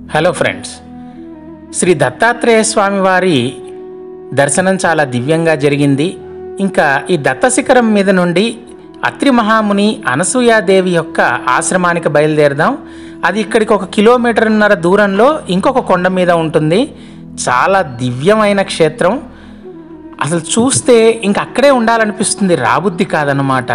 hello friends Shri Dattatreya Swami వారి దర్శనం చాలా దివ్యంగా జరిగింది ఇంకా ఈ దత్త శిఖరం మీద నుండి అత్రి మహాముని అనసూయాదేవి యొక్క ఆశ్రమానికి బయలుదేరదాం అది ఇక్కడికి ఒక కిలోమీటర్న్నర దూరంలో ఇంకొక కొండ మీద ఉంటుంది చాలా దివ్యమైన క్షేత్రం అసలు చూస్తే ఇంక అక్కడే ఉండాలనిపిస్తుంది రాబుద్ది కాదనమాట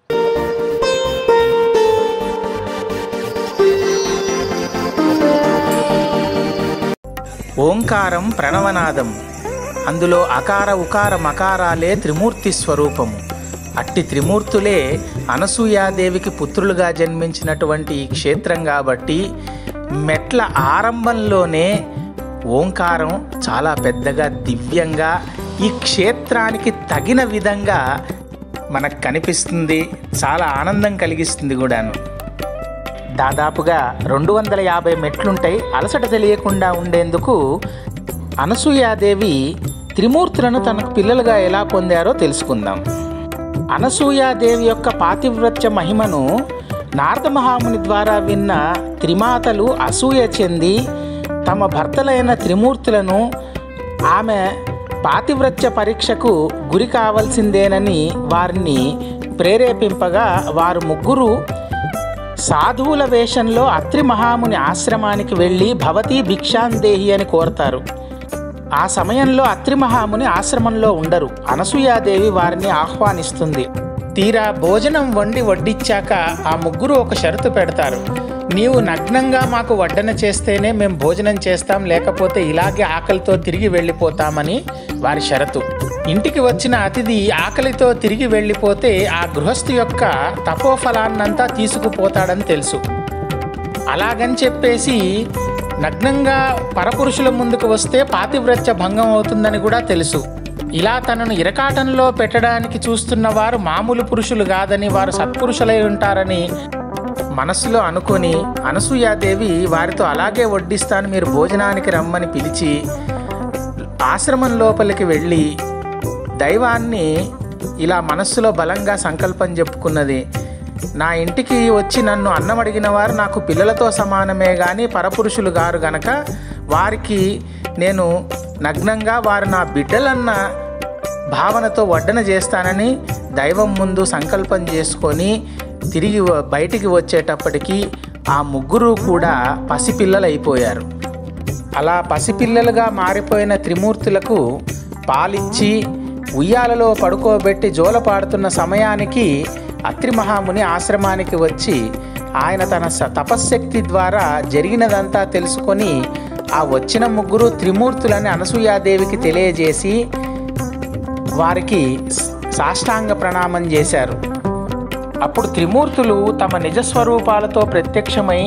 ఓంకారం ప్రణవనాదం అందులో అకార ఉకార మకారాలే త్రిమూర్తి స్వరూపము అట్టి త్రిమూర్తులే అనసూయాదేవికి పుత్రులుగా జన్మించినటువంటి ఈ క్షేత్రం కాబట్టి మెట్ల ఆరంభంలోనే ఓంకారం చాలా పెద్దగా దివ్యంగా ఈ క్షేత్రానికి తగిన విధంగా మనకు కనిపిస్తుంది చాలా ఆనందం కలిగిస్తుంది కూడాను దాదాపుగా రెండు వందల యాభై మెట్లుంటాయి అలసట తెలియకుండా ఉండేందుకు అనసూయాదేవి త్రిమూర్తులను తనకు పిల్లలుగా ఎలా పొందారో తెలుసుకుందాం అనసూయాదేవి యొక్క పాతివ్రత్య మహిమను నారద మహాముని ద్వారా విన్న త్రిమాతలు అసూయ చెంది తమ భర్తలైన త్రిమూర్తులను ఆమె పాతివ్రత్య పరీక్షకు గురి కావాల్సిందేనని వారిని ప్రేరేపింపగా వారు ముగ్గురు సాధువుల వేషంలో అత్రి మహాముని ఆశ్రమానికి వెళ్ళి భవతి భిక్షాందేహి అని కోరతారు ఆ సమయంలో అత్రి మహాముని ఆశ్రమంలో ఉండరు అనసూయాదేవి వారిని ఆహ్వానిస్తుంది తీరా భోజనం వండి వడ్డిచ్చాక ఆ ముగ్గురు ఒక షరతు పెడతారు నీవు నగ్నంగా మాకు వడ్డన చేస్తేనే మేము భోజనం చేస్తాం లేకపోతే ఇలాగే ఆకలితో తిరిగి వెళ్ళిపోతామని వారి షరతు ఇంటికి వచ్చిన అతిథి ఆకలితో తిరిగి వెళ్ళిపోతే ఆ గృహస్థు యొక్క తపోఫలాన్నంతా తీసుకుపోతాడని తెలుసు అలాగని చెప్పేసి నగ్నంగా పరపురుషుల ముందుకు వస్తే పాతివ్రత్య భంగం అవుతుందని కూడా తెలుసు ఇలా తనను ఇరకాటంలో పెట్టడానికి చూస్తున్న వారు మామూలు పురుషులు కాదని వారు సత్పురుషులై ఉంటారని మనసులో అనుకొని అనసూయాదేవి వారితో అలాగే వడ్డిస్తాను మీరు భోజనానికి రమ్మని పిలిచి ఆశ్రమం లోపలికి వెళ్ళి దైవాన్ని ఇలా మనస్సులో బలంగా సంకల్పం చెప్పుకున్నది నా ఇంటికి వచ్చి నన్ను అన్నం అడిగిన వారు నాకు పిల్లలతో సమానమే కానీ పరపురుషులు గారు గనక వారికి నేను నగ్నంగా వారు నా బిడ్డలన్న భావనతో వడ్డన చేస్తానని దైవం ముందు సంకల్పం చేసుకొని తిరిగి వ- బయటికి వచ్చేటప్పటికి ఆ ముగ్గురు కూడా పసిపిల్లలు అయిపోయారు అలా పసిపిల్లలుగా మారిపోయిన త్రిమూర్తులకు పాలిచ్చి ఉయ్యాలలో పడుకోబెట్టి జోలపాడుతున్న సమయానికి అత్రి మహాముని ఆశ్రమానికి వచ్చి ఆయన తన స- తపశ్శక్తి ద్వారా జరిగినదంతా తెలుసుకొని ఆ వచ్చిన ముగ్గురు త్రిమూర్తులని అనసూయాదేవికి తెలియజేసి వారికి స- సాష్టాంగ ప్రణామం చేశారు అప్పుడు త్రిమూర్తులు తమ నిజస్వరూపాలతో ప్రత్యక్షమై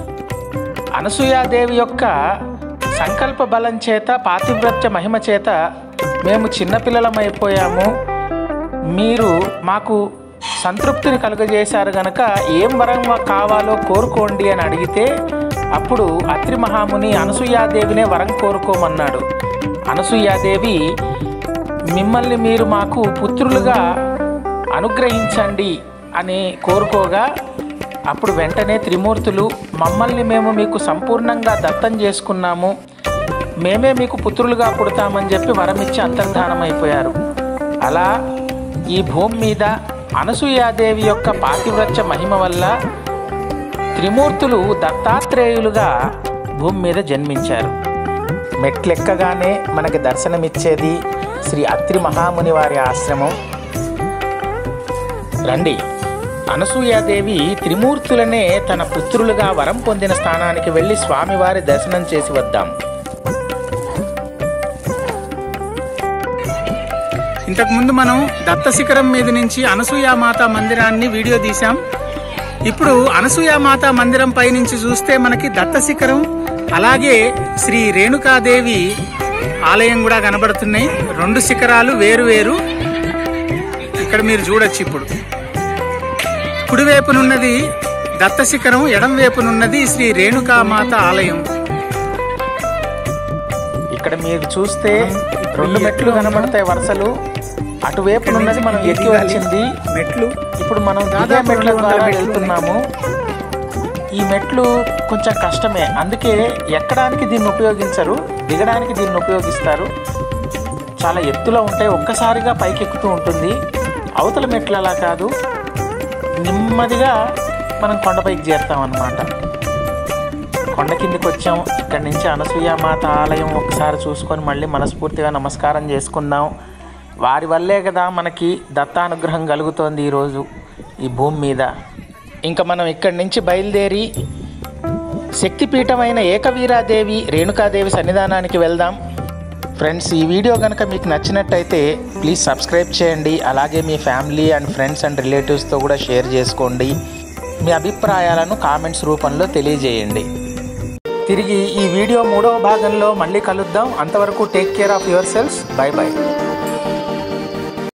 అనసూయాదేవి యొక్క సంకల్ప బలం చేత పాతివ్రత్య మహిమ చేత మేము చిన్నపిల్లలమైపోయాము మీరు మాకు సంతృప్తిని కలుగజేశారు గనక ఏం వరం కావాలో కోరుకోండి అని అడిగితే అప్పుడు అత్రి మహాముని అనసూయాదేవినే వరం కోరుకోమన్నాడు అనసూయాదేవి మిమ్మల్ని మీరు మాకు పుత్రులుగా అనుగ్రహించండి అని కోరుకోగా అప్పుడు వెంటనే త్రిమూర్తులు మమ్మల్ని మేము మీకు సంపూర్ణంగా దత్తం చేసుకున్నాము మేమే మీకు పుత్రులుగా పుడతామని చెప్పి వరమిచ్చి అంతర్ధానం అయిపోయారు అలా ఈ భూమి మీద అనసూయాదేవి యొక్క పాతివ్రత్య మహిమ వల్ల త్రిమూర్తులు దత్తాత్రేయులుగా భూమి మీద జన్మించారు మెట్లెక్కగానే మనకి దర్శనమిచ్చేది శ్రీ అత్రి మహాముని వారి ఆశ్రమం రండి అనసూయాదేవి త్రిమూర్తులనే తన పుత్రులుగా వరం పొందిన స్థానానికి వెళ్ళి స్వామివారి దర్శనం చేసి వద్దాం ఇంతకుముందు మనం దత్త శిఖరం మీద నుంచి అనసూయామాత మందిరాన్ని వీడియో తీశాం ఇప్పుడు అనసూయామాత మందిరం పై నుంచి చూస్తే మనకి దత్త శిఖరం అలాగే శ్రీ రేణుకాదేవి ఆలయం కూడా కనబడుతున్నాయి రెండు శిఖరాలు వేరు వేరు ఇక్కడ మీరు చూడొచ్చు ఇప్పుడు కుడివైపునున్నది దత్త శిఖరం ఎడం వైపునున్నది శ్రీ రేణుకామాత ఆలయం ఇక్కడ మీరు చూస్తే రెండు మెట్లు కనబడతాయి వరుసలు అటువైపునున్నది మనం ఎక్కి వచ్చింది మెట్లు ఇప్పుడు మనం దాదా దాదాపు మెట్ల రెండు వందల ద్వారా మెట్లు వెళ్తున్నాము ఈ మెట్లు కొంచెం కష్టమే అందుకే ఎక్కడానికి దీన్ని ఉపయోగించరు దిగడానికి దీన్ని ఉపయోగిస్తారు చాలా ఎత్తులో ఉంటాయి ఒక్కసారిగా పైకెక్కుతూ ఉంటుంది అవతల మెట్లు అలా కాదు నెమ్మదిగా మనం కొండపైకి చేరుతాం అన్నమాట కొండ కిందికి వచ్చాం ఇక్కడి నుంచి అనసూయమాత ఆలయం ఒకసారి చూసుకొని మళ్ళీ మనస్ఫూర్తిగా నమస్కారం చేసుకుందాం వారి వల్లే కదా మనకి దత్తానుగ్రహం కలుగుతోంది ఈరోజు ఈ భూమి మీద ఇంకా మనం ఇక్కడి నుంచి బయలుదేరి శక్తిపీఠమైన ఏకవీరాదేవి రేణుకాదేవి సన్నిధానానికి వెళ్దాం ఫ్రెండ్స్ ఈ వీడియో కనుక మీకు నచ్చినట్టయితే ప్లీజ్ సబ్స్క్రైబ్ చేయండి అలాగే మీ ఫ్యామిలీ అండ్ ఫ్రెండ్స్ అండ్ రిలేటివ్స్తో కూడా షేర్ చేసుకోండి మీ అభిప్రాయాలను కామెంట్స్ రూపంలో తెలియజేయండి తిరిగి ఈ వీడియో మూడవ భాగంలో మళ్ళీ కలుద్దాం అంతవరకు take care of yourselves bye by